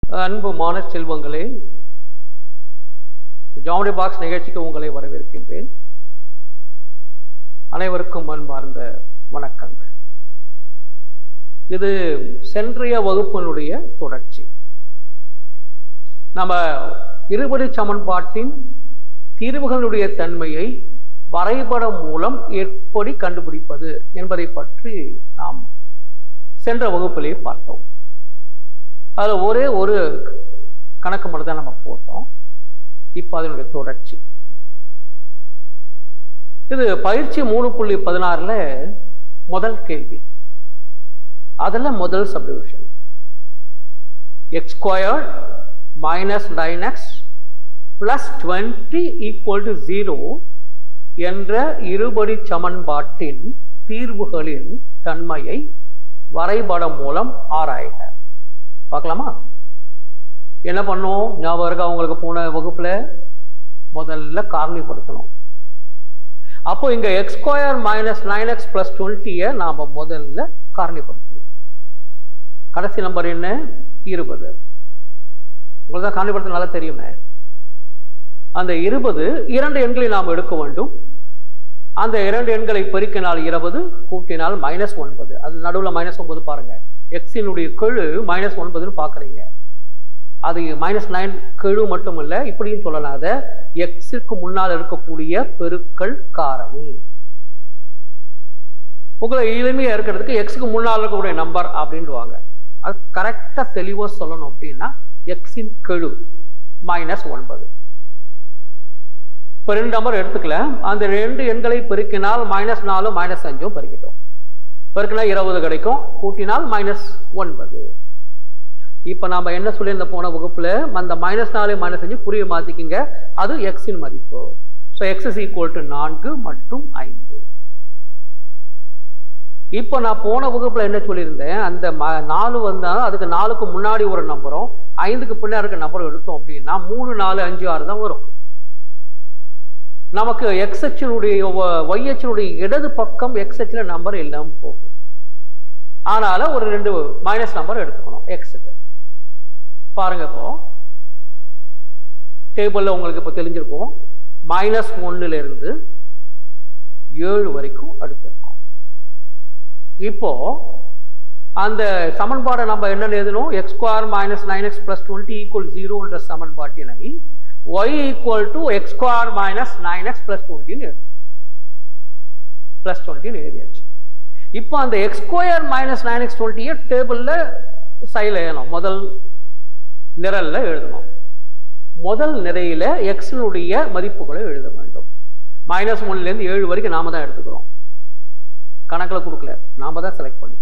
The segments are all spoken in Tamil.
அன்பு மாணவ செல்வங்களே ஜாமெட்ரி பாக்ஸ் நிகழ்ச்சிக்கு உங்களை வரவேற்கின்றேன் அனைவருக்கும் அன்பார்ந்த வணக்கங்கள் இது சென்றைய வகுப்பினுடைய தொடர்ச்சி நம்ம இருபடி சமன்பாட்டின் தீர்வுகளுடைய தன்மையை வரைபடம் மூலம் எப்படி கண்டுபிடிப்பது என்பதை பற்றி நாம் சென்ற வகுப்பிலே பார்த்தோம் அதில் ஒரே ஒரு கணக்கு மட்டும் தான் நம்ம போட்டோம் இப்போ அதனுடைய தொடர்ச்சி இது பயிற்சி மூணு புள்ளி பதினாறுல முதல் கேள்வி அதில் முதல் subdivision x square minus nine x plus twenty equal to zero என்ற இருபடி சமன்பாட்டின் தீர்வுகளின் தன்மையை வரைபடம் மூலம் ஆராய்க பார்க்கலாமா என்ன பண்ணோம் ஞாபகம் இருக்கா உங்களுக்கு போன வகுப்புல முதல்ல காரணிப்படுத்தணும் அப்போ இங்க x square minus nine x plus டுவெண்ட்டியை நாம முதல்ல காரணிப்படுத்தணும் கடைசி நம்பர் என்ன இருபது உங்களுக்கு தான் காரணிப்படுத்த நல்லா தெரியுமே அந்த இருபது இரண்டு எண்களை நாம் எடுக்க வேண்டும் அந்த இரண்டு எண்களை பெருக்கினால் இருபது கூட்டினால் மைனஸ் ஒன்பது அது நடுவில் மைனஸ் ஒன்பது பாருங்க எக்ஸினுடைய கெழு மைனஸ் ஒன்பதுன்னு பார்க்குறீங்க அது மைனஸ் நைன் கெழு மட்டும் இல்லை இப்படியும் சொல்லலாம் அதை எக்ஸுக்கு முன்னால் இருக்கக்கூடிய பெருக்கல் காரணி உங்களை எளிமையாக இருக்கிறதுக்கு எக்ஸுக்கு முன்னால் இருக்கக்கூடிய நம்பர் அப்படின்டுவாங்க அது கரெக்டாக தெளிவாக சொல்லணும் அப்படின்னா எக்ஸின் கெழு மைனஸ் ஒன்பது இப்போ ரெண்டு நம்பர் எடுத்துக்கல அந்த ரெண்டு எண்களை பெருக்கினால் மைனஸ் நாலும் மைனஸ் அஞ்சும் பெருக்கிட்டோம் பெருக்கினா இருபது கிடைக்கும் கூட்டினால் மைனஸ் ஒன்பது இப்போ நாம என்ன சொல்லியிருந்த போன வகுப்புல அந்த மைனஸ் நாலு மைனஸ் அஞ்சு புரிய மாத்திக்கிங்க அது எக்ஸின் மதிப்பு so x is equal to நான்கு மற்றும் ஐந்து இப்போ நான் போன வகுப்புல என்ன சொல்லியிருந்தேன் அந்த நாலு வந்தால் அதுக்கு நாலுக்கு முன்னாடி ஒரு நம்பரும் ஐந்துக்கு பின்னாடி இருக்க நம்பரும் எடுத்தோம் அப்படின்னா மூணு நாலு அஞ்சு ஆறு தான் வரும் நமக்கு எக்ஸ் அச்சினுடைய ஒய் அச்சினுடைய இடது பக்கம் எக்ஸ் அச்சில் நம்பர் இல்லாமல் போகும் அதனால ஒரு ரெண்டு மைனஸ் நம்பர் எடுத்துக்கணும் எக்ஸுக்கு பாருங்க இப்போ டேபிளில் உங்களுக்கு இப்போ தெரிஞ்சிருக்கும் மைனஸ் ஒன்னுலேருந்து ஏழு வரைக்கும் எடுத்திருக்கோம் இப்போ அந்த சமன்பாடை நம்ம என்ன எழுதணும் x square minus nine x plus twenty equal ஜீரோன்ற சமன்பாட்டினை y equal to x square minus 9x plus 20 எழுதணும் plus 20 எழுதியாச்சு இப்போ அந்த x square minus 9x 20 டேபிளில் சைடில் எழுதணும் முதல் நிரல்ல எழுதணும் முதல் நிறையில எக்ஸினுடைய மதிப்புகளை எழுத வேண்டும் மைனஸ் ஒன்லேருந்து ஏழு வரைக்கும் நாம தான் எடுத்துக்கிறோம் கணக்கில் கொடுக்கல நாம தான் செலக்ட் பண்ணிக்கிறோம்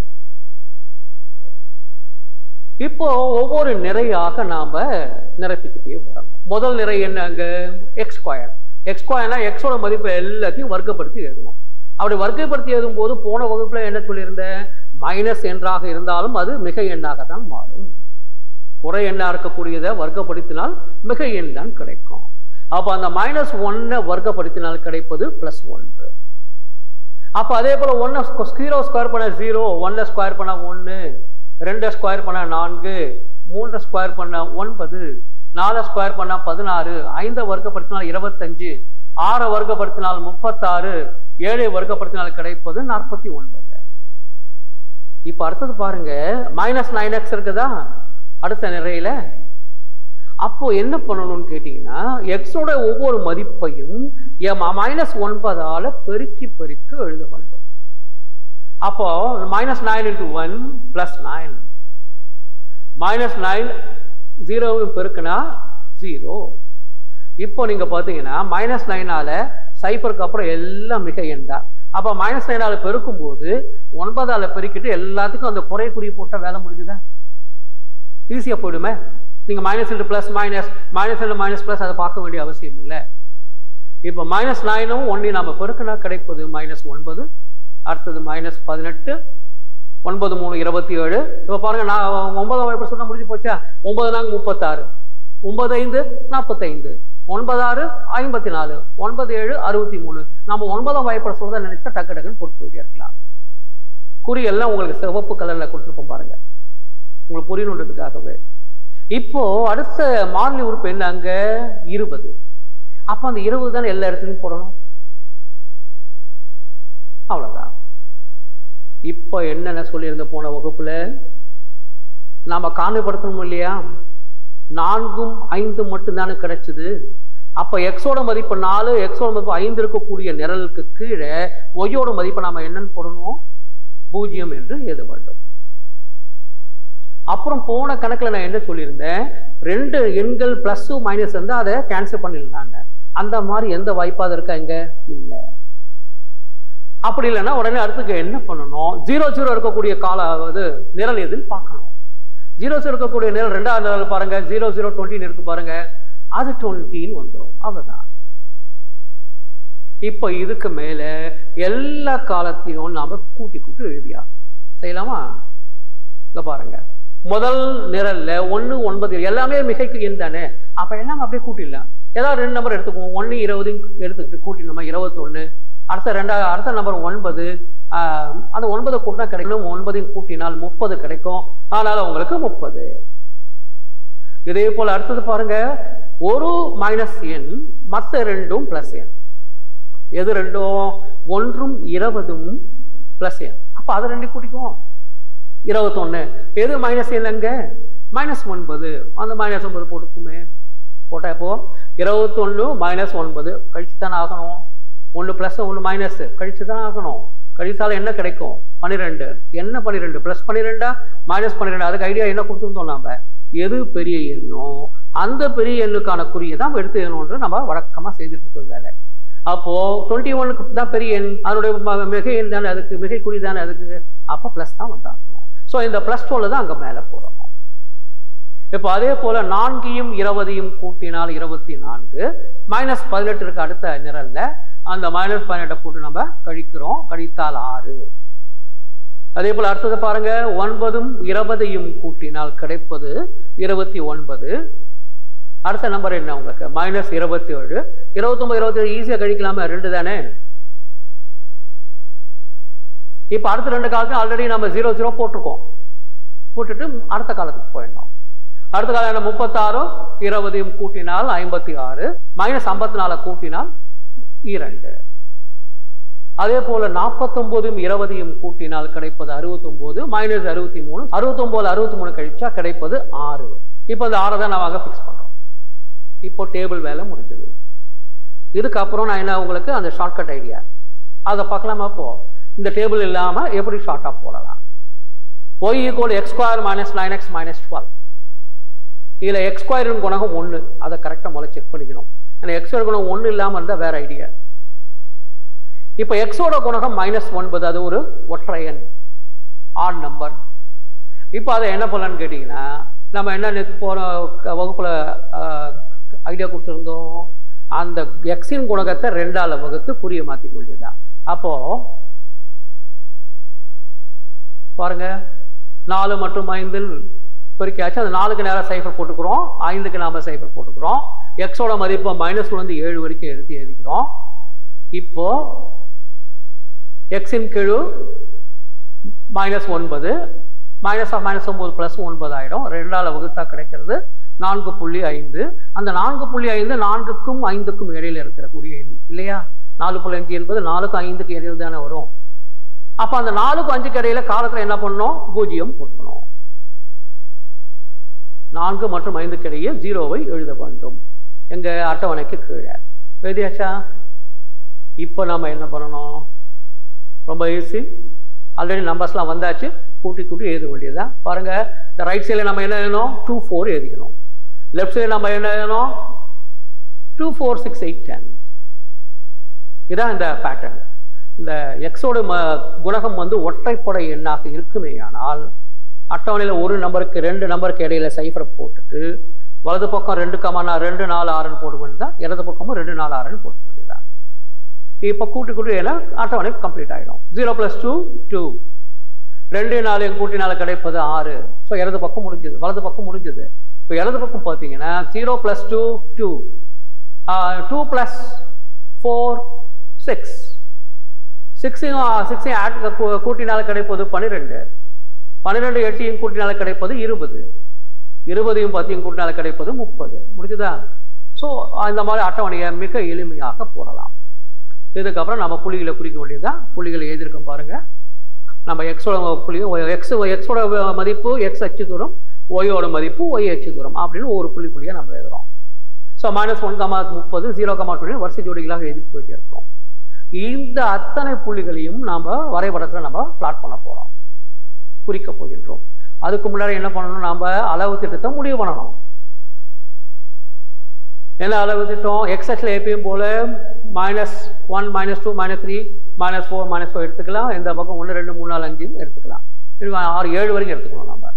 இப்போ ஒவ்வொரு நிறையாக நாம நிரப்பிக்கிட்டே வரணும் முதல் நிறை என்ன அங்க எக்ஸ் ஸ்கொயர் எக்ஸ் ஸ்கொயர்னா எக்ஸோட மதிப்பை எல்லாத்தையும் வர்க்கப்படுத்தி எழுதணும் அப்படி வர்க்கப்படுத்தி எழுதும் போது போன வகுப்புல என்ன சொல்லியிருந்தேன் மைனஸ் எண்ணாக இருந்தாலும் அது மிக எண்ணாக தான் மாறும் குறை எண்ணா இருக்கக்கூடியதை வர்க்கப்படுத்தினால் மிக எண் தான் கிடைக்கும் அப்போ அந்த மைனஸ் ஒன்னை வர்க்கப்படுத்தினால் கிடைப்பது பிளஸ் ஒன்று அப்போ அதே போல ஒன்னை ஜீரோ ஸ்கொயர் பண்ண ஜீரோ ஒன்னை ஸ்கொயர் பண்ண ஒன்று ரெண்டை ஸ்கொயர் பண்ண நான்கு மூன்றை ஸ்கொயர் பண்ண ஒன்பது நாலு ஸ்கொயர் பண்ணா பதினாறு ஐந்தை வர்க்கப்படுத்தினால் இருபத்தஞ்சு ஆறை வர்க்கப்படுத்தினால் முப்பத்தாறு ஏழை வர்க்கப்படுத்தினால் கிடைப்பது நாற்பத்தி ஒன்பது இப்ப அடுத்தது பாருங்க மைனஸ் நைன் எக்ஸ் இருக்குதா அடுத்த நிறையில அப்போ என்ன பண்ணணும்னு கேட்டீங்கன்னா எக்ஸோட ஒவ்வொரு மதிப்பையும் மைனஸ் ஒன்பதால பெருக்கி பெருக்கி எழுத வேண்டும் அப்போ minus nine into one plus nine minus nine ஜீரோவும் பெருக்குனா ஜீரோ இப்போ நீங்க பார்த்தீங்கன்னா மைனஸ் நைனால சைஃபருக்கு அப்புறம் எல்லாம் மிக எண் தான் அப்போ மைனஸ் நைனால பெருக்கும் போது ஒன்பதால பெருக்கிட்டு எல்லாத்துக்கும் அந்த குறை குறி போட்ட வேலை முடிஞ்சுதா ஈஸியாக போயிடுமே நீங்க மைனஸ் ரெண்டு பிளஸ் மைனஸ் மைனஸ் ரெண்டு மைனஸ் பிளஸ் அதை பார்க்க வேண்டிய அவசியம் இல்லை இப்போ மைனஸ் நைனும் ஒன்றையும் நம்ம பெருக்கினா கிடைப்பது மைனஸ் ஒன்பது அடுத்தது மைனஸ் பதினெட்டு ஒன்பது மூணு இருபத்தி ஏழு இப்போ பாருங்க நான் ஒன்பதாம் எப்படி சொன்னா முடிஞ்சு போச்சா ஒன்பது நாங்க முப்பத்தாறு ஒன்பது ஐந்து நாற்பத்தைந்து ஒன்பதாறு ஐம்பத்தி நாலு ஒன்பது ஏழு அறுபத்தி மூணு நம்ம ஒன்பதாம் வாய்ப்பட சொல்றத நினைச்சா டக்கு டக்குன்னு போட்டு போயிட்டே இருக்கலாம் குறி எல்லாம் உங்களுக்கு சிவப்பு கலர்ல கொடுத்துருப்போம் பாருங்க உங்களுக்கு புரியணுன்றதுக்காகவே இப்போ அடுத்த மாறிலி உறுப்பு என்ன அங்க இருபது அப்ப அந்த இருபது தானே எல்லா இடத்துலையும் போடணும் அவ்வளவுதான் இப்போ என்னென்ன சொல்லியிருந்த போன வகுப்புல நாம காண்படுத்தணும் இல்லையா நான்கும் ஐந்தும் மட்டும்தானே கிடைச்சது அப்ப எக்ஸோட மதிப்பு நாலு எக்ஸோட மதிப்பு ஐந்து இருக்கக்கூடிய நிரலுக்கு கீழே ஒய்யோட மதிப்பை நாம என்னன்னு போடணும் பூஜ்ஜியம் என்று எழுத வேண்டும் அப்புறம் போன கணக்குல நான் என்ன சொல்லியிருந்தேன் ரெண்டு எண்கள் பிளஸ் மைனஸ் இருந்தா அதை கேன்சல் பண்ணிடலாங்க அந்த மாதிரி எந்த வாய்ப்பாக இருக்கா இங்க இல்லை அப்படி இல்லைன்னா உடனே அடுத்துக்கு என்ன பண்ணணும் ஜீரோ ஜீரோ இருக்கக்கூடிய கால இது நிரல் எதுன்னு பார்க்கணும் ஜீரோ ஜீரோ இருக்கக்கூடிய நிரல் ரெண்டாவது நிரல் பாருங்க ஜீரோ ஜீரோ டுவெண்ட்டின்னு இருக்கு பாருங்க அது டுவெண்ட்டின்னு வந்துடும் அவ்வளவுதான் இப்போ இதுக்கு மேல எல்லா காலத்தையும் நாம கூட்டி கூட்டி எழுதியா செய்யலாமா இங்க பாருங்க முதல் நிரல்ல ஒண்ணு ஒன்பது எல்லாமே மிகைக்கு எண் தானே அப்ப எல்லாம் அப்படியே கூட்டிடலாம் ஏதாவது ரெண்டு நம்பர் எடுத்துக்குவோம் ஒண்ணு இருபது எடுத்துக்கிட்டு கூட்டினோமா இருபத்தொன்னு அடுத்த ரெண்டாவது அடுத்த நம்பர் ஒன்பது ஆஹ், அந்த ஒன்பதை கூட்டினா கிடைக்கும் ஒன்பதையும் கூட்டினால் முப்பது கிடைக்கும் ஆனால் உங்களுக்கு முப்பது இதே போல அடுத்தது பாருங்க ஒரு மைனஸ் எண் மற்ற ரெண்டும் பிளஸ் எண் எது ரெண்டும் ஒன்றும் இருபதும் பிளஸ் எண் அப்ப அதை ரெண்டு கூட்டிக்குவோம் இருபத்தொன்னு எது மைனஸ் என்னங்க மைனஸ் ஒன்பது அந்த மைனஸ் ஒன்பது போட்டுக்குமே போட்டா இப்போ இருபத்தொன்னு மைனஸ் ஒன்பது கழிச்சு தானே ஆகணும் ஒன்று ப்ளஸ் ஒன்று மைனஸ் கழிச்சு தான் ஆகணும் கழித்தால் என்ன கிடைக்கும் பன்னிரெண்டு என்ன பன்னிரெண்டு ப்ளஸ் பன்னிரெண்டா மைனஸ் பன்னிரெண்டு அதுக்கு ஐடியா என்ன கொடுத்துருந்தோம் நாம எது பெரிய எண்ணோ அந்த பெரிய எண்ணுக்கான குறியை தான் எடுத்து எண்ணுன்ற நம்ம வழக்கமாக செய்துட்டு இருக்கிற வேலை அப்போ டுவெண்ட்டி ஒனுக்கு தான் பெரிய எண் அதனுடைய ம- மிகை எண் தானே அதுக்கு மிகை குறி தானே அதுக்கு அப்போ ப்ளஸ் தான் வந்தாகணும் ஸோ இந்த ப்ளஸ் டூவில் தான் அங்கே மேலே போடணும் இப்போ அதே போல நான்கையும் இருபதையும் கூட்டினால் இருபத்தி நான்கு மைனஸ் பதினெட்டு இருக்கு அடுத்த நிரல்ல அந்த மைனஸ் பதினெட்டை போட்டு நம்ம கழிக்கிறோம் கழித்தால் ஆறு அதே போல அடுத்தது பாருங்க ஒன்பதும் இருபதையும் கூட்டினால் கிடைப்பது இருபத்தி ஒன்பது அடுத்த நம்பர் என்ன உங்களுக்கு மைனஸ் இருபத்தி ஏழு இருபத்தொன்பது இருபத்தி ஏழு ஈஸியாக கழிக்கலாமா ரெண்டு தானே இப்போ அடுத்த ரெண்டு காலத்தையும் ஆல்ரெடி நம்ம ஜீரோ ஜீரோ போட்டிருக்கோம் போட்டுட்டு அடுத்த காலத்துக்கு போயிடணும் அடுத்த காலம் என்ன முப்பத்தாறும் இருபதையும் கூட்டினால் ஐம்பத்தி ஆறு மைனஸ் ஐம்பத்தி நாலு கூட்டினால் இரண்டு அதே போல நாற்பத்தொன்பதும் இருபதையும் கூட்டினால் கிடைப்பது அறுபத்தொன்பது மைனஸ் அறுபத்தி மூணு அறுபத்தொன்பது அறுபத்தி மூணு கழிச்சா கிடைப்பது ஆறு இப்போ இந்த ஆறை தான் நாம ஃபிக்ஸ் பண்றோம் இப்போ டேபிள் வேலை முடிஞ்சது இதுக்கப்புறம் நான் என்ன உங்களுக்கு அந்த ஷார்ட்கட் ஐடியா அதை பார்க்கலாமா இப்போ இந்த டேபிள் இல்லாம எப்படி ஷார்ட்டா போடலாம் y equal x square minus nine x minus twelve இதுல எக்ஸ் ஸ்கொயரின் குணகம் ஒன்று அதை கரெக்டாக முதல்ல செக் பண்ணிக்கணும் ஏன்னா எக்ஸோட குணகம் ஒன்று இல்லாமல் இருந்தால் வேற ஐடியா இப்போ எக்ஸோட குணகம் மைனஸ் ஒன்பது அது ஒரு ஒற்றை எண் ஆட் நம்பர் இப்போ அதை என்ன பண்ணலான்னு கேட்டிங்கன்னா நம்ம என்ன நேற்று போன க- வகுப்புல ஐடியா கொடுத்துருந்தோம் அந்த எக்ஸின் குணகத்தை ரெண்டால வகுத்து குறிய மாற்றிக்க வேண்டியதுதான் அப்போ பாருங்க நாலு மற்றும் ஐந்தில் பெருக்கியாச்சு அது நாலுக்கு நேரம் சைஃபர் போட்டுக்கிறோம் ஐந்துக்கு நாம சைஃபர் போட்டுக்கிறோம் எக்ஸோட மதிப்பை மைனஸ் இருந்து ஏழு வரைக்கும் எடுத்து எழுதிக்கிறோம் இப்போ எக்ஸின் கீழு மைனஸ் ஒன்பது மைனஸ் ஆஃப் மைனஸ் ஒன்பது ப்ளஸ் ஒன்பது ஆயிடும் ரெண்டால வகுத்தா கிடைக்கிறது நான்கு புள்ளி ஐந்து அந்த நான்கு புள்ளி ஐந்து நான்குக்கும் ஐந்துக்கும் இடையில இருக்கிற கூடிய எண் இல்லையா நாலு புள்ளி அஞ்சு என்பது நாலுக்கும் ஐந்துக்கு இடையில தானே வரும் அப்ப அந்த நாலுக்கும் அஞ்சுக்கு இடையில காலத்துல என்ன பண்ணணும் பூஜ்ஜியம் போட்டுக்கணும் நான்கு மற்றும் ஐந்துக்கு இடையே ஜீரோவை எழுத வேண்டும் எங்க அட்டவணைக்கு கீழே எழுதியாச்சா இப்போ நம்ம என்ன பண்ணணும் ரொம்ப ஈஸி ஆல்ரெடி நம்பர்ஸ்லாம் வந்தாச்சு கூட்டி கூட்டி எழுத வேண்டியதுதான் பாருங்க இந்த ரைட் சைடில் நம்ம என்ன எழுதணும் டூ ஃபோர் எழுதிக்கணும் லெஃப்ட் சைடில் நம்ம என்ன எழுதணும் two four six eight ten இதான் இந்த பேட்டர்ன் இந்த எக்ஸோட ம குணகம் வந்து ஒற்றைப்படை எண்ணாக இருக்குமேயானால் அட்டவணையில் ஒரு நம்பருக்கு ரெண்டு நம்பருக்கு இடையில சைஃபரை போட்டுட்டு வலது பக்கம் ரெண்டு கமானா ரெண்டு நாலு ஆறுன்னு போட வேண்டியதா இடது பக்கமும் ரெண்டு நாலு ஆறுன்னு போட வேண்டியதா இப்போ கூட்டி கூட்டி ஏன்னா அட்டவணை கம்ப்ளீட் ஆகிடும் ஜீரோ ப்ளஸ் டூ டூ ரெண்டு நாலு கூட்டினால கிடைப்பது ஆறு ஸோ இடது பக்கம் முடிஞ்சது வலது பக்கம் முடிஞ்சது இப்போ இடது பக்கம் பார்த்தீங்கன்னா zero plus two two two plus four six சிக்ஸையும் சிக்ஸையும் ஆட் கூட்டினால கிடைப்பது பன்னிரெண்டு பன்னிரெண்டு எட்டையும் கூட்டினால கிடைப்பது இருபது இருபதையும் பத்தையும் கூட்டினால் கிடைப்பது முப்பது முடிஞ்சுதா ஸோ இந்த மாதிரி அட்டவணையை மிக எளிமையாக போடலாம் இதுக்கப்புறம் நம்ம புள்ளிகளை குறிக்க வேண்டியதுதான் புள்ளிகளை எழுதியிருக்கோம் பாருங்க நம்ம எக்ஸோட புள்ளி எக்ஸ் எக்ஸோட மதிப்பு எக்ஸ் அச்சு தூரம் ஒய்யோட மதிப்பு ஒய் அச்சு தூரம் அப்படின்னு ஒரு புள்ளி புள்ளியாக நம்ம எழுதுறோம் ஸோ மைனஸ் ஒன் கமா முப்பது ஜீரோ கமா டுவெண்ட்டி வரிசை ஜோடிகளாக எழுதி போயிட்டே இருக்கிறோம் இந்த அத்தனை புள்ளிகளையும் நாம் வரைபடத்தில் நம்ம பிளாட் பண்ண போகிறோம் குறிக்க போகின்றோம் அதுக்கு முன்னாடி என்ன பண்ணணும் நாம் அளவு திட்டத்தை முடிவு பண்ணணும் என்ன அளவு திட்டம் எக்ஸ் அச்சில் எப்பயும் போல minus one minus two minus three minus four minus four எடுத்துக்கலாம் இந்த பக்கம் ஒன்று ரெண்டு மூணு நாலு அஞ்சு எடுத்துக்கலாம் இது ஆறு ஏழு வரைக்கும் எடுத்துக்கணும் நம்ம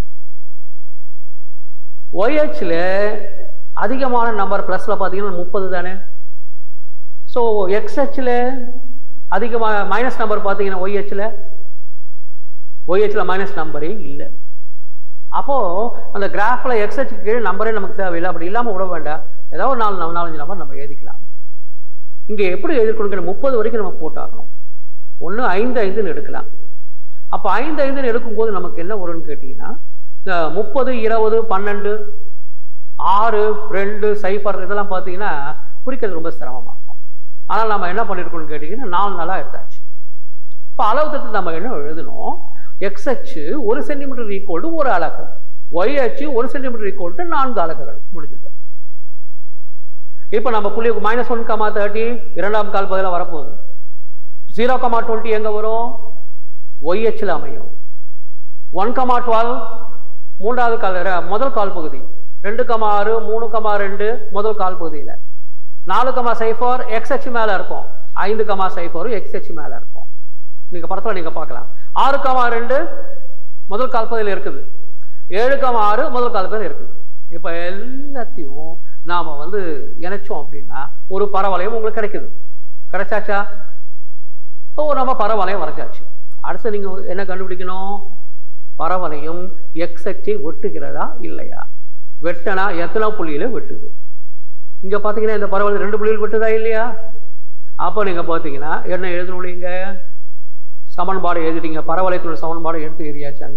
ஒய்ஹெச்சில் அதிகமான நம்பர் ப்ளஸில் பார்த்தீங்கன்னா முப்பது தானே ஸோ எக்ஸ்ஹெச்சில் அதிகமாக மைனஸ் நம்பர் பார்த்தீங்கன்னா ஒய்ஹெச்சில் ஒய்ஹெச்சில் மைனஸ் நம்பரே இல்லை அப்போது அந்த கிராஃபில் எக்ஸ்ஹெச்சுக்கு கீழே நம்பரே நமக்கு தேவையில்லை அப்படி இல்லாமல் விட வேண்டாம் ஏதாவது ஒரு நாலு நாலஞ்சு நம்பர் நம்ம எழுதிக்கலாம் இங்கே எப்படி எழுதிக்கொடுக்கணும் முப்பது வரைக்கும் நம்ம போட்டாகணும் ஒன்று ஐந்து ஐந்துன்னு எடுக்கலாம் அப்போ ஐந்து ஐந்துன்னு எடுக்கும்போது நமக்கு என்ன வரும்னு கேட்டிங்கன்னா இந்த முப்பது இருபது பன்னெண்டு ஆறு ரெண்டு சைபர் இதெல்லாம் பார்த்தீங்கன்னா குறிக்கிறது ரொம்ப சிரமமாக இருக்கும் ஆனால் நம்ம என்ன பண்ணியிருக்கோம்னு கேட்டிங்கன்னா நாலு நாளாக எடுத்தாச்சு இப்போ அளவு தட்டு நம்ம என்ன எழுதணும் எக்ஸ் அச்சு ஒரு சென்டிமீட்டர் ஈக்குவல் டு ஒரு அலகு ஒய் அச்சு ஒரு சென்டிமீட்டர் ஈக்குவல் டு நான்கு அலகுகள் முடிஞ்சது இப்போ நம்ம புள்ளி மைனஸ் ஒன் கமா தேர்ட்டி இரண்டாம் கால் பகுதியில் வரப்போகுது ஜீரோ கமா டுவெண்ட்டி எங்கே வரும் ஒய் அச்சில் அமையும் ஒன் கமா டுவெல் மூன்றாவது கால் முதல் கால் பகுதி ரெண்டு கமா ஆறு மூணு கமா ரெண்டு முதல் கால் பகுதியில் நாலு கமா சைஃபர் எக்ஸ் அச்சு மேலே இருக்கும் ஐந்து கமா சைஃபர் எக்ஸ் அச்சு மேலே இருக்கும் நீங்கள் படத்தில் நீங்கள் பார்க்கலாம் ஆறு கமா ரெண்டு முதல் கால் பகுதியில் இருக்குது ஏழு கமா ஆறு முதல் கால் பகுதியில் இருக்குது இப்போ எல்லாத்தையும் நாம் வந்து இணைச்சோம் அப்படின்னா ஒரு பரவலையும் உங்களுக்கு கிடைக்குது கிடைச்சாச்சா ஓ நம்ம பரவலையும் வரைச்சாச்சு அடுத்து நீங்கள் என்ன கண்டுபிடிக்கணும் பரவலையும் எக்ஸ் அச்சை வெட்டுகிறதா இல்லையா வெட்டனா எத்தனை புள்ளியில வெட்டுது இங்க பாத்தீங்கன்னா இந்த பரவல் ரெண்டு புள்ளியில் வெட்டுதா இல்லையா அப்போ நீங்க பாத்தீங்கன்னா என்ன எழுதணும் நீங்க சமன்பாடு எழுதிட்டீங்க பரவலயத்தினுடைய சமன்பாடு எடுத்து எழுதியாச்சாங்க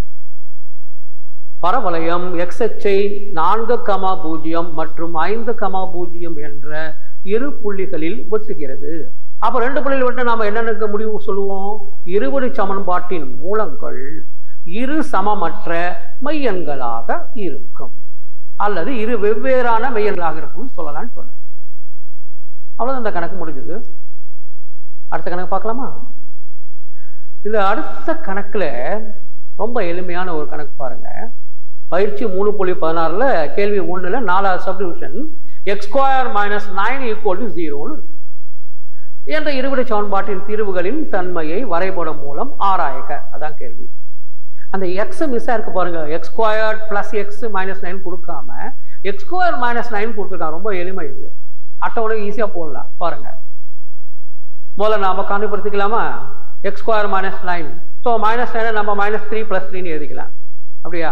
பரவலயம் எக்ஸ் அச்சை நான்கு கமா பூஜ்ஜியம் மற்றும் ஐந்து கமா பூஜ்ஜியம் என்ற இரு புள்ளிகளில் வெட்டுகிறது அப்ப ரெண்டு புள்ளியில் வெட்ட நாம என்னென்ன முடிவு சொல்லுவோம் இருபடி சமன்பாட்டின் மூலங்கள் இரு சமமற்ற மையன்களாக இருக்கும் அல்லது இரு வெவ்வேறான மையங்களாக இருக்கும்னு சொல்லலாம்னு சொன்னேன் அவ்வளவுதான் இந்த கணக்கு முடிஞ்சது அடுத்த கணக்கு பார்க்கலாமா இந்த அடுத்த கணக்குல ரொம்ப எளிமையான ஒரு கணக்கு பாருங்க பயிற்சி மூணு புள்ளி பதினாறுல கேள்வி ஒண்ணுல நாலாவது subdivision x square minus nine equal to ஜீரோன்னு இருக்கு என்ற இருபடி சமன்பாட்டின் தீர்வுகளின் தன்மையை வரைபடம் மூலம் ஆராய்க அதான் கேள்வி அந்த எக்ஸ் மிஸ்ஸாக இருக்கு பாருங்க x square plus x minus nine கொடுக்காம எக்ஸ் ஸ்கொயர் மைனஸ் நைன் கொடுத்துருக்கான் ரொம்ப எளிமை இது அட்டவணை ஈஸியாக போடலாம் பாருங்க முதல்ல நாம காண்பிப்படுத்திக்கலாமா x square minus nine so minus நைனை நம்ம மைனஸ் த்ரீ ப்ளஸ் த்ரீன்னு எழுதிக்கலாம் அப்படியா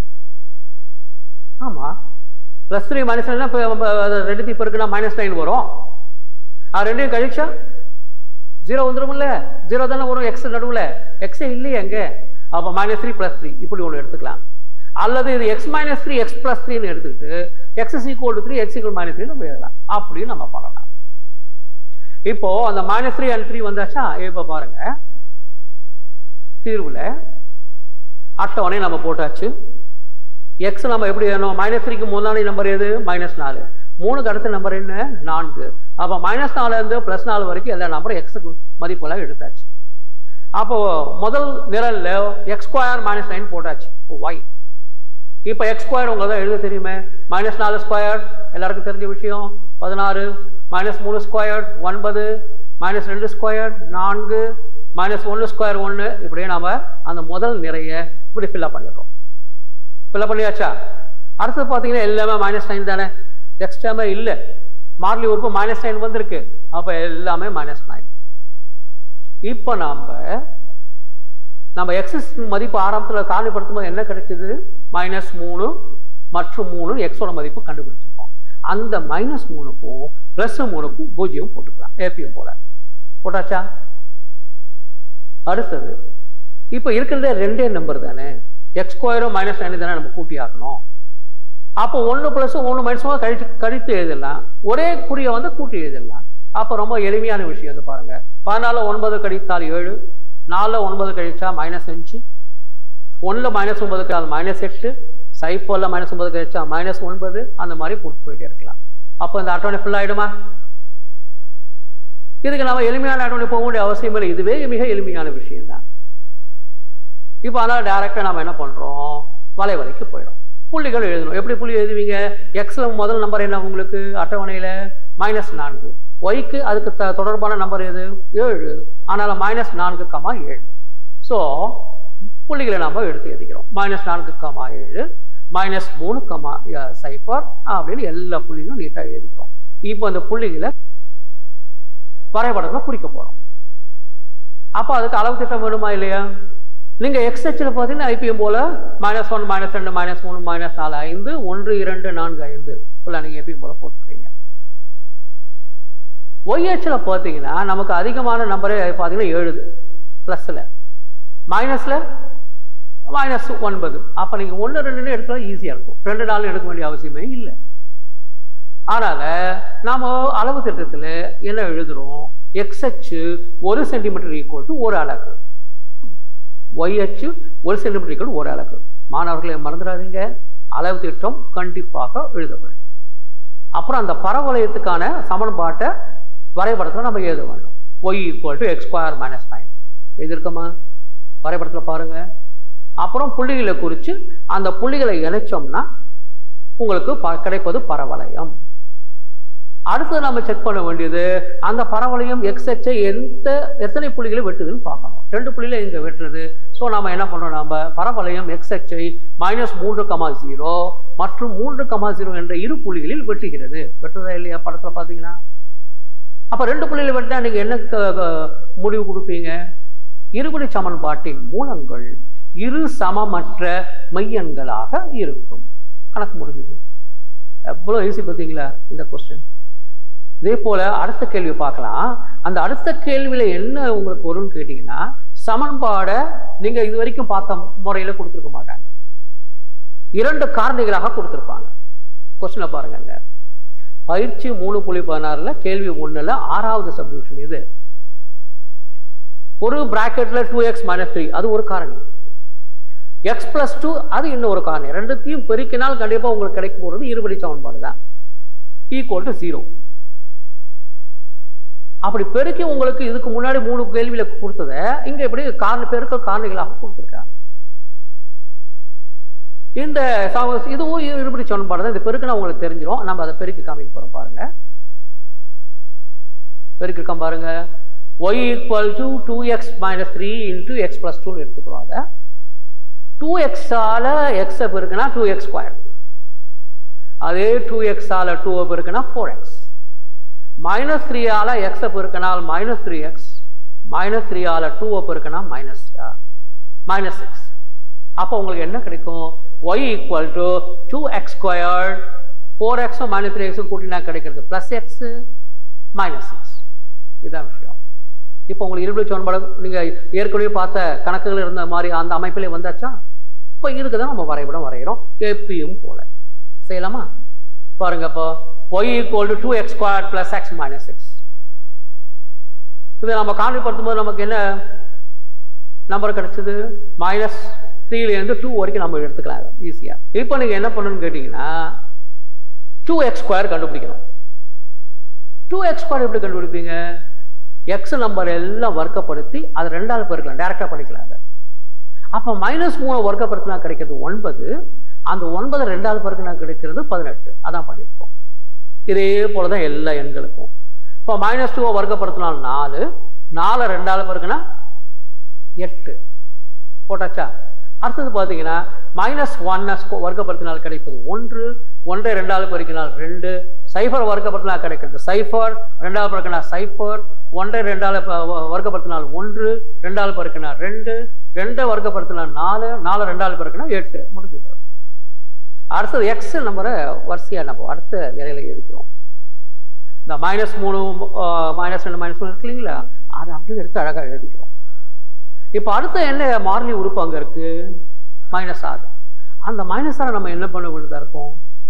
ஆமாம் ப்ளஸ் த்ரீ மைனஸ் நைன் இப்போ ரெண்டு இப்போ இருக்குன்னா மைனஸ் நைன் வரும் அது ரெண்டையும் கழிச்சா ஜீரோ வந்துடும்ல ஜீரோ தானே வரும் எக்ஸ் நடுவில் எக்ஸே இல்லையே எங்கே அப்போ மைனஸ் த்ரீ ப்ளஸ் த்ரீ இப்படி ஒன்று எடுத்துக்கலாம் அல்லது இது x minus three x plus த்ரீன்னு எடுத்துக்கிட்டு x is equal to three x equal minus three நம்ம எழுதலாம் அப்படின்னு நம்ம பண்ணலாம் இப்போ அந்த மைனஸ் த்ரீ அண்ட் த்ரீ வந்தாச்சா இப்போ பாருங்க தீர்வுல அட்டவணை நம்ம போட்டாச்சு எக்ஸ் நம்ம எப்படி எழுதணும் மைனஸ் த்ரீக்கு முன்னாடி நம்பர் எது மைனஸ் நாலு மூணுக்கு அடுத்த நம்பர் என்ன நான்கு அப்போ மைனஸ் நாலுலேருந்து ப்ளஸ் நாலு வரைக்கும் எல்லா நம்பரும் எக்ஸுக்கு மதிப்பெல்லாம் எடுத்தாச்சு அப்போ முதல் நிரல்ல எக்ஸ் ஸ்கொயர் மைனஸ் நைன் போட்டாச்சு ஒய் இப்போ எக்ஸ் ஸ்கொயர் உங்களுக்கு தான் எழுத தெரியுமே மைனஸ் நாலு ஸ்கொயர் எல்லாருக்கும் தெரிஞ்ச விஷயம் பதினாறு மைனஸ் மூணு ஸ்கொயர் ஒன்பது மைனஸ் ரெண்டு ஸ்கொயர் நான்கு மைனஸ் ஒன்று ஸ்கொயர் ஒன்று இப்படியே நாம அந்த முதல் நிறைய இப்படி ஃபில்அப் பண்ணிடுறோம் ஃபில்அப் பண்ணியாச்சா அடுத்தது பார்த்தீங்கன்னா எல்லாமே மைனஸ் நைன் தானே எக்ஸ்ட்ராமே இல்லை மார்லி உறுப்பு மைனஸ் நைன் வந்திருக்கு அப்போ எல்லாமே மைனஸ் நைன் இப்போ நாம் நம்ம எக்ஸஸ் மதிப்பு ஆரம்பத்தில் காலிப்படுத்தும் போது என்ன கிடைச்சது மைனஸ் மூணு மற்றும் மூணு எக்ஸோட மதிப்பு கண்டுபிடிச்சிருக்கோம் அந்த மைனஸ் மூணுக்கும் ப்ளஸ் மூணுக்கும் பூஜ்ஜியம் போட்டுக்கலாம் ஏபிஎம் போல போட்டாச்சா அடுத்தது இப்போ இருக்கிறதே ரெண்டே நம்பர் தானே எக்ஸ் ஸ்கொயரும் மைனஸ் நைன் தானே நம்ம கூட்டி ஆக்கணும் அப்போ ஒன்று ப்ளஸ் ஒன்று மைனஸ் கழிச்சு கழித்து எழுதிடலாம் ஒரே குறியை வந்து கூட்டி எழுதிடலாம் அப்போ ரொம்ப எளிமையான விஷயம் இது பாருங்க பதினாலு ஒன்பது கழித்தால் ஏழு நாலில் ஒன்பது கழிச்சா மைனஸ் அஞ்சு ஒன்றில் மைனஸ் ஒன்பது கழிச்சால் மைனஸ் எட்டு சைஃபோரில் மைனஸ் ஒன்பது கழிச்சா மைனஸ் ஒன்பது அந்த மாதிரி போட்டு போயிட்டே இருக்கலாம் அப்போ இந்த அட்டவணை ஃபுல் ஆகிடுமா இதுக்கு நம்ம எளிமையான அட்டவணை போக வேண்டிய அவசியம் இல்லை இதுவே மிக எளிமையான விஷயம்தான் இப்போ அதனால் டேரெக்டாக நம்ம என்ன பண்ணுறோம் வளைவரைக்கு போயிடும் புள்ளிகள் எழுதணும் எப்படி புள்ளி எழுதுவீங்க எக்ஸ்ல முதல் நம்பர் என்ன உங்களுக்கு அட்டவணையில் மைனஸ் நான்கு ஒய்க்கு அதுக்கு த தொடர்பான நம்பர் எது ஏழு ஆனால் மைனஸ் நான்கு கமா ஏழு ஸோ புள்ளிகளை நம்ம எடுத்து எழுதிக்கிறோம் மைனஸ் நான்கு கமா ஏழு மைனஸ் மூணு கமா சைஃபர் அப்படின்னு எல்லா புள்ளிகளும் நீட்டாக எழுதிக்கிறோம் இப்போ அந்த புள்ளிகளை வரைபடத்தில் குறிக்க போகிறோம் அப்போ அதுக்கு அளவு திட்டம் வேணுமா இல்லையா நீங்க எக்ஸ் அச்சில் பார்த்தீங்கன்னா ஐபிஎம் போல மைனஸ் ஒன் மைனஸ் ரெண்டு மைனஸ் மூணு மைனஸ் நாலு ஐந்து ஒன்று இரண்டு நான்கு ஐந்து போல நீங்க எப்பயும் போல போட்டுக்கிறீங்க ஒய் அச்சில் பார்த்தீங்கன்னா நமக்கு அதிகமான நம்பரே பார்த்தீங்கன்னா ஏழு ப்ளஸில் மைனஸில் மைனஸ் ஒன்பது அப்போ நீங்கள் ஒன்று ரெண்டுன்னு எடுத்தா ஈஸியாக இருக்கும் ரெண்டு நாள் எடுக்க வேண்டிய அவசியமே இல்லை அதனால நாம அளவு திட்டத்தில் என்ன எழுதுறோம் எக்ஸ் அச்சு ஒரு சென்டிமீட்டர் ஈக்குவல் டு ஒரு அலகு ஒய் அச்சு ஒரு சென்டிமீட்டர் ஒரு அலகு மாணவர்களை மறந்துடாதீங்க அளவு திட்டம் கண்டிப்பாக எழுத வேண்டும் அப்புறம் அந்த பரவலயத்துக்கான சமன்பாட்டை வரைபடத்தில் நம்ம எழுத வேண்டும் y equal to x square minus nine எழுதியிருக்கோமா வரைபடத்தில் பாருங்க அப்புறம் புள்ளிகளை குறித்து அந்த புள்ளிகளை இணைச்சோம்னா உங்களுக்கு ப- கிடைப்பது பரவலயம் அடுத்து நம்ம செக் பண்ண வேண்டியது அந்த பரவளையம் எக்ஸ் அச்சை எந்த எத்தனை புள்ளிகளை வெட்டுதுன்னு பார்க்கணும் ரெண்டு புள்ளியில இங்க வெட்டுறது ஸோ நாம என்ன பண்றோம் நம்ம பரவளையம் எக்ஸ் அச்சை மைனஸ் மூன்று கமா ஜீரோ மற்றும் மூன்று கமா ஜீரோ என்ற இரு புள்ளிகளில் வெட்டுகிறது வெட்டுறதா இல்லையா படத்துல பாத்தீங்கன்னா அப்ப ரெண்டு புள்ளிகளை வெட்டினா நீங்க என்ன க- க- முடிவு கொடுப்பீங்க இருபடி சமன்பாட்டின் மூலங்கள் இரு சமமற்ற மெய்யெண்களாக இருக்கும் கணக்கு முடிஞ்சது எவ்வளோ ஈஸி பார்த்தீங்களா இந்த கொஸ்டின் இதே போல அடுத்த கேள்வி பார்க்கலாம் அந்த அடுத்த கேள்வியில என்ன உங்களுக்கு வரும்னு கேட்டீங்கன்னா சமன்பாடை நீங்க இது வரைக்கும் பார்த்த முறையில கொடுத்துருக்க மாட்டாங்க இரண்டு காரணிகளாக கொடுத்துருப்பாங்க கொஸ்டினை பாருங்க பயிற்சி மூணு புள்ளி பதினாறுல கேள்வி ஒண்ணுல ஆறாவது சப்டிவிஷன் இது ஒரு பிராக்கெட்ல டூ எக்ஸ் மைனஸ் த்ரீ அது ஒரு காரணி எக்ஸ் பிளஸ் டூ அது இன்னொரு காரணி ரெண்டுத்தையும் பெருக்கினால் கண்டிப்பா உங்களுக்கு கிடைக்க போறது இருபடி சமன்பாடு தான் ஈக்குவல் டு ஜீரோ அப்படி பெருக்கி உங்களுக்கு இதுக்கு முன்னாடி மூணு கேள்வியில கொடுத்ததை இங்க இப்படி காரண பெருக்கல் காரணிகளாக கொடுத்துருக்காங்க இந்த சம- இதுவும் இருபடி சமன்பாடு தான் இந்த பெருக்குனா உங்களுக்கு தெரிஞ்சிடும் நம்ம அதை பெருக்கி காமிக்க போறோம் பாருங்க பெருக்கிருக்கோம் பாருங்க y equal to two x minus three into x plus டூன்னு எடுத்துக்கிறோம் அதை டூ எக்ஸால எக்ஸை பெருக்குனா டூ எக்ஸ் ஸ்கொயர் அதே டூ எக்ஸால டூ பெருக்குனா ஃபோர் எக்ஸ் மைனஸ் த்ரீயால எக்ஸை பெருக்கினால் மைனஸ் த்ரீ எக்ஸ் மைனஸ் த்ரீயால டூவை பெருக்கினா மைனஸ் மைனஸ் சிக்ஸ் அப்போ உங்களுக்கு என்ன கிடைக்கும் y equal to two x square four எக்ஸும் மைனஸ் த்ரீ எக்ஸும் கூட்டினா கிடைக்கிறது ப்ளஸ் எக்ஸ் மைனஸ் சிக்ஸ் இதுதான் விஷயம் இப்போ உங்களுக்கு இருபது சமன்பாடு நீங்கள் ஏற்கனவே பார்த்த கணக்குகள் இருந்த மாதிரி அந்த அமைப்பிலே வந்தாச்சா இப்போ இதுக்கு தான் நம்ம வரைபடம் வரைகிறோம் எப்பயும் போல செய்யலாமா பாருங்க இப்போ y equal to two x square plus x minus six இதை நம்ம காண்பிப்படுத்தும் போது நமக்கு என்ன நம்பர் கிடைச்சது மைனஸ் த்ரீலேருந்து டூ வரைக்கும் நம்ம எடுத்துக்கலாம் ஈஸியாக இப்போ நீங்கள் என்ன பண்ணணும்னு கேட்டிங்கன்னா டூ எக்ஸ் ஸ்கொயர் கண்டுபிடிக்கணும் டூ எக்ஸ் ஸ்கொயர் எப்படி கண்டுபிடிப்பீங்க எக்ஸ் நம்பர் எல்லாம் வர்க்கப்படுத்தி அதை ரெண்டாவது பெருக்கலாம் டேரெக்டாக பண்ணிக்கலாம் அதை அப்போ மைனஸ் மூணு வர்க்கப்படுத்தினா கிடைக்கிறது ஒன்பது அந்த ஒன்பது ரெண்டாவது பெருக்கினா கிடைக்கிறது பதினெட்டு அதான் பண்ணியிருக்கோம் இதே போல தான் எல்லா எண்களுக்கும் இப்போ மைனஸ் டூவை வர்க்கப்படுத்தினால் நாலு நாலு ரெண்டாவது பெருக்குனா எட்டு போட்டாச்சா அடுத்தது பார்த்தீங்கன்னா மைனஸ் ஒன்னை வர்க்கப்படுத்தினால் கிடைப்பது ஒன்று ஒன்றை ரெண்டாவது பெருக்கினால் ரெண்டு சைஃபர் வர்க்கப்படுத்தினால் கிடைக்கிறது சைஃபர் ரெண்டாவது பெருக்கினா சைஃபர் ஒன்றை ரெண்டாவது ப- வ- வர்க்கப்படுத்தினால் ஒன்று ரெண்டாவது பெருக்கினால் ரெண்டு ரெண்டை வர்க்கப்படுத்தினால் நாலு நாலு ரெண்டாவது பெருக்கினா எட்டு முடிஞ்சது அடுத்தது எக்ஸ் நம்பரை வரிசையாக நம்ம அடுத்த நிலையில இருக்கிறோம் இந்த மைனஸ் மூணு மைனஸ் ரெண்டு மைனஸ் மூணு இருக்கு இல்லைங்களா அதை அப்படியே எடுத்து அழகாக எழுதிக்கிறோம் இப்போ அடுத்த என்ன மாறிலி உறுப்பு அங்கே இருக்கு மைனஸ் ஆறு அந்த மைனஸ் ஆரை நம்ம என்ன பண்ண வேண்டியதாக இருக்கும்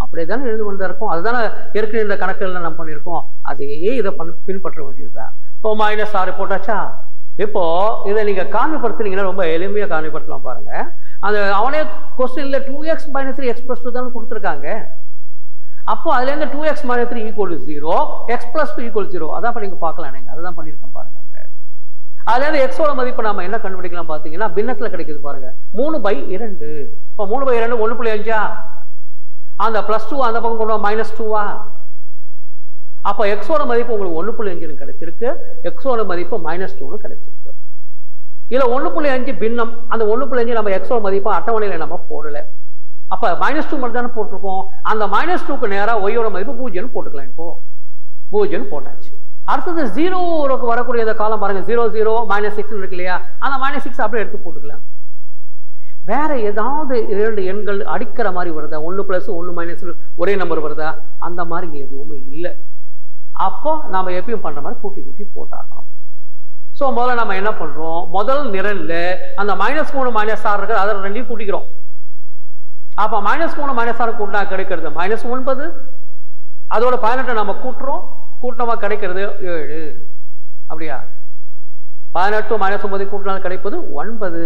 அப்படியே தானே எழுதி கொண்டு இருக்கும் அதுதானே ஏற்கனவே இந்த கணக்குகள் நம்ம பண்ணியிருக்கோம் அதையே இதை பண் பின்பற்ற வேண்டியதுதான் இப்போ மைனஸ் ஆறு போட்டாச்சா இப்போ இதை நீங்க காண்பிப்படுத்துனீங்கன்னா ரொம்ப எளிமையா காண்பிப்படுத்தலாம் பாருங்க அந்த அவனே கொஸ்டின்ல two x minus three x plus two தானே கொடுத்துருக்காங்க அப்போ அதுல இருந்து two x minus three equal to zero x plus two equal zero அதான் இப்போ நீங்க பார்க்கலாம் நீங்க அதுதான் பண்ணியிருக்கேன் பாருங்க அங்க. அதுல இருந்து எக்ஸோட மதிப்பு நாம என்ன கண்டுபிடிக்கலாம் பாத்தீங்கன்னா பின்னத்துல கிடைக்குது பாருங்க மூணு பை இரண்டு இப்போ மூணு பை இரண்டு ஒன்று புள்ளி அஞ்சா அந்த பிளஸ் டூ அந்த பக்கம் கொண்டு மைனஸ் டூவா அப்போ எக்ஸோட மதிப்பு உங்களுக்கு ஒன்று புள்ளி அஞ்சுன்னு கிடைச்சிருக்கு எக்ஸோட மதிப்பு மைனஸ் டூன்னு கிடைச்சிருக்கு இதுல ஒன்று புள்ளி அஞ்சு பின்னம் அந்த ஒன்று புள்ளி அஞ்சு நம்ம எக்ஸோட மதிப்பு அட்டவணையில நம்ம போடல அப்ப மைனஸ் டூ மட்டும் தானே போட்டிருக்கோம் அந்த மைனஸ் டூக்கு நேரா ஒய்யோட மதிப்பு பூஜ்ஜியம் போட்டுக்கலாம் இப்போ பூஜ்ஜியம் போட்டாச்சு அடுத்தது ஜீரோக்கு வரக்கூடிய இந்த காலம் பாருங்க ஜீரோ ஜீரோ மைனஸ் சிக்ஸ் இருக்கு இல்லையா அந்த மைனஸ் சிக்ஸ் அப்படியே எடுத்து போட்டுக்கலாம் வேற ஏதாவது இரண்டு எண்கள் அடிக்கிற மாதிரி வருதா ஒன்று பிளஸ் ஒன்று மைனஸ் ஒரே நம்பர் வருதா அந்த மாதிரி இங்க எதுவுமே இல்லை அப்போ நாம எப்பயும் பண்ற மாதிரி கூட்டி கூட்டி போட்டாகணும் ஸோ முதல்ல நம்ம என்ன பண்றோம் முதல் நிரல்ல அந்த மைனஸ் மூணு மைனஸ் ஆறு இருக்குது அதில் ரெண்டையும் கூட்டிக்கிறோம் அப்ப மைனஸ் மூணு மைனஸ் ஆறு கூட்டினா கிடைக்கிறது மைனஸ் ஒன்பது அதோட பதினெட்டை நம்ம கூட்டுறோம் கூட்டினமா கிடைக்கிறது ஏழு அப்படியா பதினெட்டு மைனஸ் ஒன்பது கூட்டினால் கிடைப்பது ஒன்பது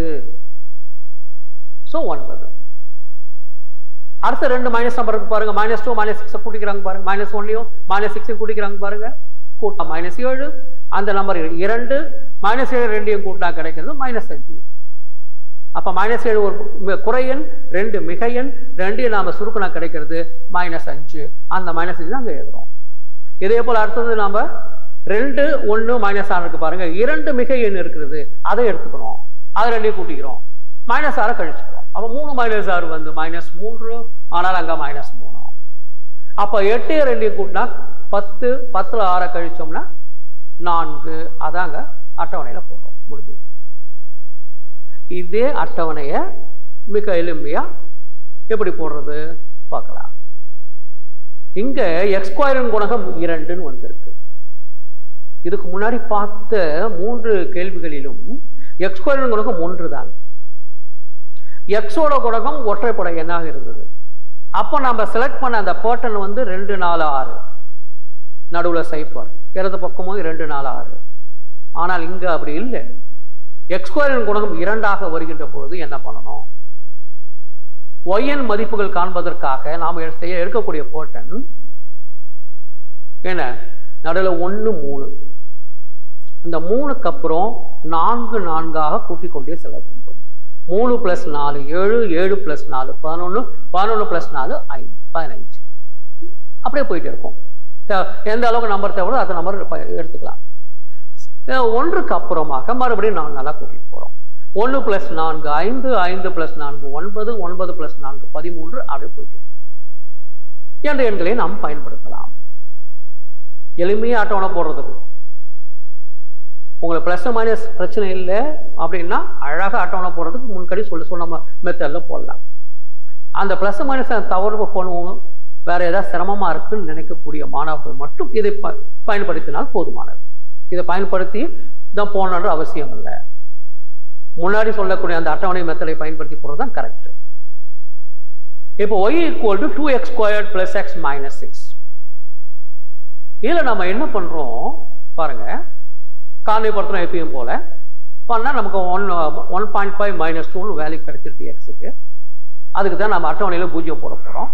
ஸோ ஒன்பது அடுத்த ரெண்டு மைனஸ் நம்பர் இருக்கு பாருங்க மைனஸ் டூ மைனஸ் சிக்ஸ் கூட்டிக்கிறாங்க பாருங்க மைனஸ் ஒன்லையும் மைனஸ் சிக்ஸையும் கூட்டிக்கிறாங்க பாருங்க கூட்டா மைனஸ் ஏழு அந்த நம்பர் இரண்டு மைனஸ் ஏழு ரெண்டையும் கூட்டினா கிடைக்கிறது மைனஸ் அஞ்சு அப்ப மைனஸ் ஏழு ஒரு மி- குறை எண் ரெண்டு மிகை எண் ரெண்டையும் நாம சுருக்கினா கிடைக்கிறது மைனஸ் அஞ்சு அந்த மைனஸ் அஞ்சு தான் அங்க எழுதுறோம் இதே போல அடுத்தது நாம ரெண்டு ஒண்ணு மைனஸ் ஆறு இருக்கு பாருங்க இரண்டு மிகை எண் இருக்கிறது அதை எடுத்துக்கிறோம் அதை ரெண்டையும் கூட்டிக்கிறோம் மைனஸ் ஆறை கழிச்சுக்கிறோம் அப்ப மூணு மைனஸ் ஆறு வந்து மைனஸ் மூன்று ஆனால் அங்க மைனஸ் மூணு அப்ப எட்டு ரெண்டையும் கூட்டினா பத்து பத்துல ஆறை கழிச்சோம்னா நான்கு அதாங்க அட்டவணையில போடுறோம் முடிஞ்சது இதே அட்டவணைய மிக எளிமையா எப்படி போடுறது பார்க்கலாம் இங்க எக்ஸ் ஸ்கொயரின் குணகம் இரண்டுன்னு வந்திருக்கு இதுக்கு முன்னாடி பார்த்த மூன்று கேள்விகளிலும் எக்ஸ் ஸ்கொயரின் குணகம் ஒன்றுதான் எக்ஸோட குணகம் ஒற்றைப்படை எண்ணாக இருந்தது அப்போ நம்ம செலக்ட் பண்ண அந்த பேட்டர்ன் வந்து ரெண்டு நாலு ஆறு நடுவுல சைஃபர் இடது பக்கமும் ரெண்டு நாலு ஆறு ஆனால் இங்க அப்படி இல்லை எக்ஸ் ஸ்கொயரின் குணகம் இரண்டாக வருகின்ற பொழுது என்ன பண்ணணும் ஒய்என் மதிப்புகள் காண்பதற்காக நாம் எ- செய்ய எடுக்கக்கூடிய பேட்டர்ன் என்ன நடுவில் ஒன்று மூணு இந்த மூணுக்கு அப்புறம் நான்கு நான்காக கூட்டிக் கொண்டே செல்ல வேண்டும் மூணு பிளஸ் நாலு ஏழு ஏழு பிளஸ் நாலு பதினொன்று பதினொன்று பிளஸ் நாலு ஐந்து பதினஞ்சு அப்படியே போயிட்டு இருக்கும் தே- எந்த அளவுக்கு நம்பர் தேவையோ அந்த நம்பர் எடுத்துக்கலாம் அஹ் ஒன்றுக்கு அப்புறமாக மறுபடியும் நாலு நாளாக கூட்டிட்டு போகிறோம் ஒன்று பிளஸ் நான்கு ஐந்து ஐந்து பிளஸ் நான்கு ஒன்பது ஒன்பது பிளஸ் நான்கு பதிமூன்று அப்படியே போயிட்டு இருக்கும் என்ற எண்களை நாம் பயன்படுத்தலாம் எளிமையாக அட்டவணை போடுறதுக்கு உங்களுக்கு ப்ளஸ் மைனஸ் பிரச்சனை இல்லை அப்படின்னா அழகாக அட்டவணை போடுறதுக்கு முன்கடி சொல்ல சொன்ன மெத்தடில் போடலாம் அந்த ப்ளஸ் மைனஸ் தவறு பண்ணுவோம் வேற ஏதாவது சிரமமா இருக்குன்னு நினைக்கக்கூடிய மாணவர்கள் மட்டும் இதை ப பயன்படுத்தினால் போதுமானது இதை பயன்படுத்தி தான் போகணுன்ற அவசியம் இல்லை முன்னாடி சொல்லக்கூடிய அந்த அட்டவணை மெத்தடை பயன்படுத்தி போகிறது தான் கரெக்ட் இப்போ y equal to two x squared plus x minus six இதில் நம்ம என்ன பண்றோம் பாருங்க காலைப்படுத்துறோம் எப்பயும் போல பண்ணால் நமக்கு one one point five minus டூன்னு வேல்யூ கிடைச்சிருக்கு எக்ஸுக்கு அதுக்கு தான் நம்ம அட்டவணையில் பூஜ்ஜியம் போட போகிறோம்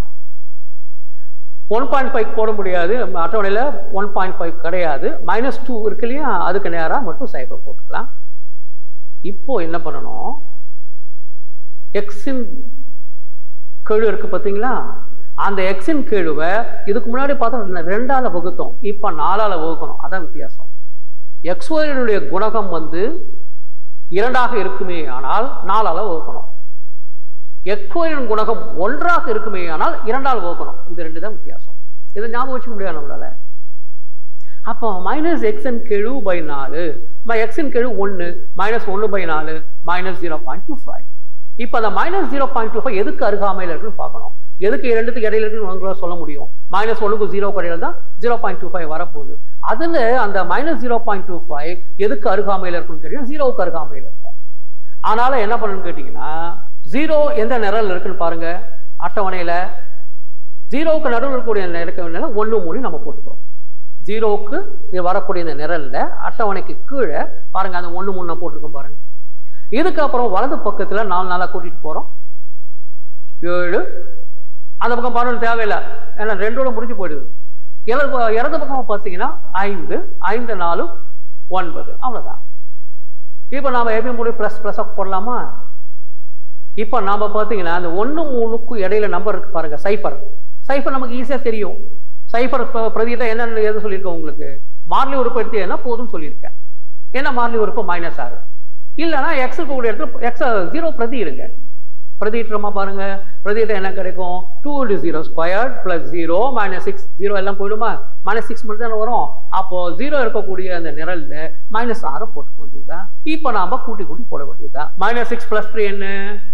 ஒன் பாயிண்ட் ஃபைவ் போட முடியாது நம்ம அட்டவணையில் ஒன் பாயிண்ட் ஃபைவ் கிடையாது மைனஸ் டூ இருக்கு இல்லையா அதுக்கு நேராக மட்டும் சைபர் போட்டுக்கலாம் இப்போ என்ன பண்ணணும் எக்ஸின் கெழு இருக்கு பார்த்தீங்களா அந்த எக்ஸின் கெழுவை இதுக்கு முன்னாடி பார்த்தா ரெண்டால வகுத்தோம் இப்போ நாலால வகுக்கணும் அதான் வித்தியாசம் எக்ஸ்ஒயனுடைய குணகம் வந்து இரண்டாக இருக்குமே ஆனால் நாலால வகுக்கணும் எக்ஸ்ஒயின் குணகம் ஒன்றாக இருக்குமே ஆனால் இரண்டால் வகுக்கணும் இது ரெண்டு தான் வித்தியாசம் இதை ஞாபகம் வச்சுக்க முடியாது நம்மளால அப்போ மைனஸ் எக்ஸின் கெழு பை நாலு எக்ஸின் கெழு ஒன்று மைனஸ் ஒன்று பை நாலு minus zero point two five இப்போ அந்த minus zero point two five எதுக்கு அருகாமையில் இருக்குன்னு பார்க்கணும் எதுக்கு இரண்டுத்துக்கு இடையில இருக்குன்னு உங்களால சொல்ல முடியும் மைனஸ் ஒன்றுக்கு ஜீரோ இடையில தான் ஜீரோ பாயிண்ட் டூ ஃபைவ் வரப்போகுது அதில் அந்த minus zero point two five எதுக்கு அருகாமையில் இருக்குன்னு கேட்டீங்கன்னா ஜீரோவுக்கு அருகாமையில் இருக்கும் அதனால என்ன பண்ணணும்னு கேட்டிங்கன்னா ஜீரோ எந்த நிரல் இருக்குன்னு பாருங்க அட்டவணையில் ஜீரோவுக்கு நடுவில் இருக்கக்கூடிய நிறக்க ஒன்று மூணு நம்ம போட்டுக்கிறோம் ஜீரோவுக்கு இது வரக்கூடிய இந்த நிரல்ல அட்டவணைக்கு கீழே பாருங்க அந்த ஒன்று மூணு போட்டிருக்கோம் பாருங்க இதுக்கப்புறம் வலது பக்கத்துல நாலு நாளாக கூட்டிட்டு போறோம் ஏழு அந்த பக்கம் பதினொன்று தேவையில்லை ஏன்னா ரெண்டோட முடிஞ்சு போயிடுது இடது ப- இடது பக்கம் பார்த்தீங்கன்னா ஐந்து ஐந்து நாலு ஒன்பது அவ்வளவுதான் இப்போ நாம எப்பயும் முடியும் ப்ளஸ் ப்ளஸ்ஸாக போடலாமா இப்போ நாம பார்த்தீங்கன்னா அந்த ஒன்று மூணுக்கும் இடையில நம்பர் இருக்கு பாருங்க சைஃபர் சைஃபர் நமக்கு ஈஸியாக தெரியும் சைஃபர் பிரதியிட்ட என்னன்னு எது சொல்லியிருக்கேன் உங்களுக்கு மார்லி உறுப்பு எடுத்தீங்கன்னா போதும் சொல்லியிருக்கேன் என்ன மார்லி உறுப்பு மைனஸ் ஆறு இல்லைன்னா எக்ஸ் இருக்கக்கூடிய இடத்துல எக்ஸ் ஜீரோ பிரதி இருங்க பிரதியிட்டமா பாருங்க பிரதியிட்ட என்ன கிடைக்கும் two into zero square plus zero minus six zero எல்லாம் போயிடுமா மைனஸ் சிக்ஸ் மட்டும் தானே வரும் அப்போ ஜீரோ இருக்கக்கூடிய அந்த நிரல்ல மைனஸ் ஆறு போட்டுக்க வேண்டியதுதான் இப்போ நாம கூட்டி கூட்டி போட வேண்டியதுதான் மைனஸ் சிக்ஸ் பிளஸ் த்ரீ என்ன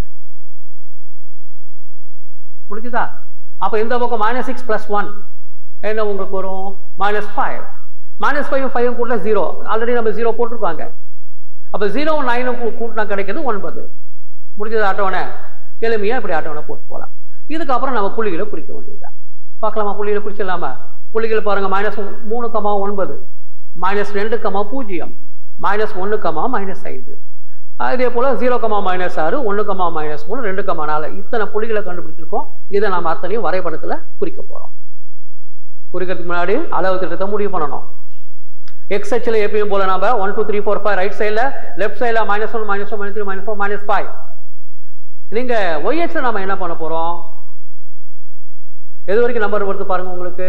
முடிஞ்சுதா அப்போ இந்த பக்கம் மைனஸ் சிக்ஸ் பிளஸ் ஒன் என்ன உங்களுக்கு வரும் minus five minus five five கூட ஜீரோ ஆல்ரெடி நம்ம ஜீரோ போட்டிருப்பாங்க அப்போ ஜீரோ நைனும் கூட்டினா கிடைக்கிறது ஒன்பது முடிஞ்சது அட்டவணை எளிமையா இப்படி அட்டவணை போட்டு போகலாம் இதுக்கப்புறம் நம்ம புள்ளிகளை குறிக்க வேண்டியதுதான் பார்க்கலாமா புள்ளிகளை குறிச்சிடலாமா புள்ளிகள் பாருங்க மைனஸ் மூணு கமா ஒன்பது மைனஸ் ரெண்டு கமா பூஜ்ஜியம் மைனஸ் ஒன்று கமா மைனஸ் ஐந்து அதே போல ஜீரோ கமா மைனஸ் ஆறு ஒன்று கமா மைனஸ் மூணு ரெண்டு கமா நாலு இத்தனை புள்ளிகளை கண்டுபிடிச்சிருக்கோம் இதை நம்ம அத்தனையும் வரைபடத்துல குறிக்க போறோம் குறிக்கிறதுக்கு முன்னாடி அளவு திட்டத்தை முடிவு பண்ணணும் எக்ஸ் ஹெச்ல எப்பயும் போல நம்ம one two three four five right சைடில் லெஃப்ட் சைடில் minus one minus one minus three minus four minus five நீங்க ஒய் ஹெச்ல நம்ம என்ன பண்ண போறோம் எது வரைக்கும் நம்பர் வருது பாருங்க உங்களுக்கு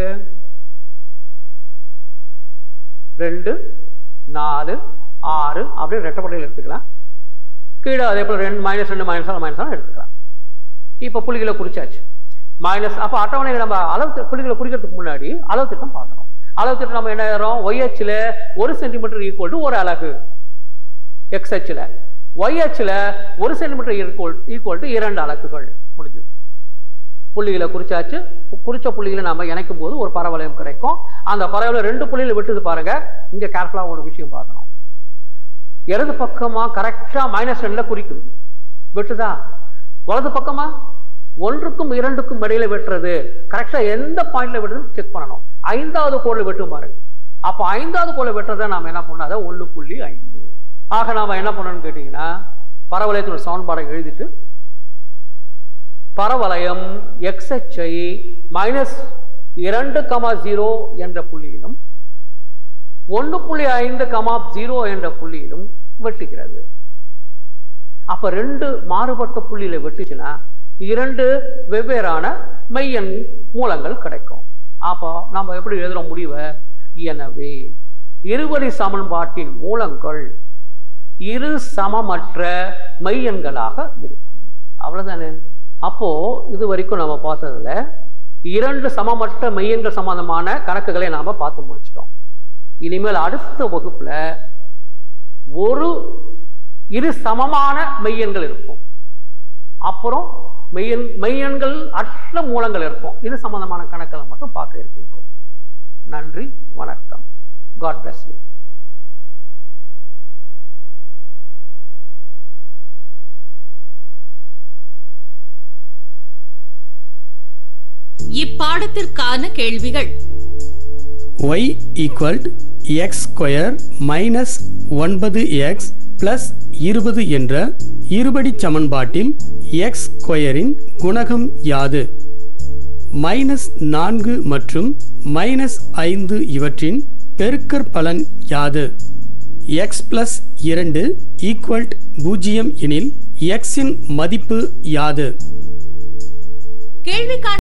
ரெண்டு நாலு ஆறு அப்படியே ரெட்டப்படையில் எடுத்துக்கலாம் கீழே அதே போல் ரெண்டு மைனஸ் ரெண்டு மைனஸ் நாலு மைனஸ் நாலு எடுத்துக்கலாம் இப்போ புள்ளிகளை குறிச்சாச்சு மைனஸ் அப்போ அட்டவணை நம்ம அளவு தி- புள்ளிகளை குறிக்கிறதுக்கு முன்னாடி அளவு திட்டம் பார்க்கணும் அளவு திட்டம் நம்ம என்ன எழுதுறோம் ஒய்ஹெச்சில் ஒரு சென்டிமீட்டர் ஈக்குவல் டு ஒரு அலகு எக்ஸ் ஹெச்சில் ஒய்ஹெச்சில் ஒரு சென்டிமீட்டர் ஈக்குவல் ஈக்குவல் டு இரண்டு அலகுகள் முடிஞ்சது புள்ளிகளை குறிச்சாச்சு குறிச்ச புள்ளிகளை நாம இணைக்கும் போது ஒரு பரவளையம் கிடைக்கும் அந்த பரவளையம் ரெண்டு புள்ளிகளை விட்டுது பாருங்க இங்க கேர்ஃபுல்லா ஒரு விஷயம் பார்க்கணும் இடது பக்கமா கரெக்டா மைனஸ் ரெண்டுல குறிக்குது வெட்டுதா வலது பக்கமா ஒன்றுக்கும் இரண்டுக்கும் இடையில வெட்டுறது கரெக்டா எந்த பாயிண்ட்ல வெட்டுறது செக் பண்ணணும் ஐந்தாவது கோல வெட்டும் பாருங்க அப்ப ஐந்தாவது கோல வெட்டுறதை நாம என்ன பண்ணாத ஒண்ணு புள்ளி ஐந்து ஆக நாம என்ன பண்ணணும்னு கேட்டீங்கன்னா பரவளையத்தோட சமன்பாடை எழுதிட்டு பரவளையம் எக்ஸ்ஐ மைனஸ் இரண்டு கமா ஜீரோ என்ற புள்ளியிலும் ஒன்று புள்ளி ஐந்து கமா ஜீரோ என்ற புள்ளியிலும் வெட்டுகிறது அப்ப ரெண்டு மாறுபட்ட புள்ளியில வெட்டுச்சுன்னா இரண்டு வெவ்வேறான மெய்யெண் மூலங்கள் கிடைக்கும் அப்போ நம்ம எப்படி எழுதுற முடிவை எனவே இருவழி சமன்பாட்டின் மூலங்கள் இரு சமமற்ற மெய்யெண்களாக இருக்கும் அவ்வளவுதானே அப்போ இது வரைக்கும் நம்ம பார்த்ததுல இரண்டு சமமற்ற மெய்யெண்கள் சம்பந்தமான கணக்குகளை நாம பார்த்து முடிச்சிட்டோம் இனிமேல் அடுத்த வகுப்புல ஒரு இரு சமமான மெய்யெண்கள் இருக்கும் அப்புறம் மெய்யெண் மெய்யெண்கள் அற்ற மூலங்கள் இருக்கும் இது சம்பந்தமான கணக்குகளை மட்டும் பார்க்க இருக்கின்றோம் நன்றி வணக்கம் காட் bless யூ இப்பாடத்திற்கான கேள்விகள் y equal x square minus ஒன்பது எக்ஸ் பிளஸ் இருபது என்ற இருபடிச் சமன்பாட்டில் எக்ஸ் ஸ்கொயரின் குணகம் யாது மைனஸ் நான்கு மற்றும் மைனஸ் ஐந்து இவற்றின் பெருக்கற் பலன் யாது எக்ஸ் பிளஸ் இரண்டு ஈக்குவல் பூஜ்ஜியம் எனில் எக்ஸின் மதிப்பு யாது கேள்விக்கான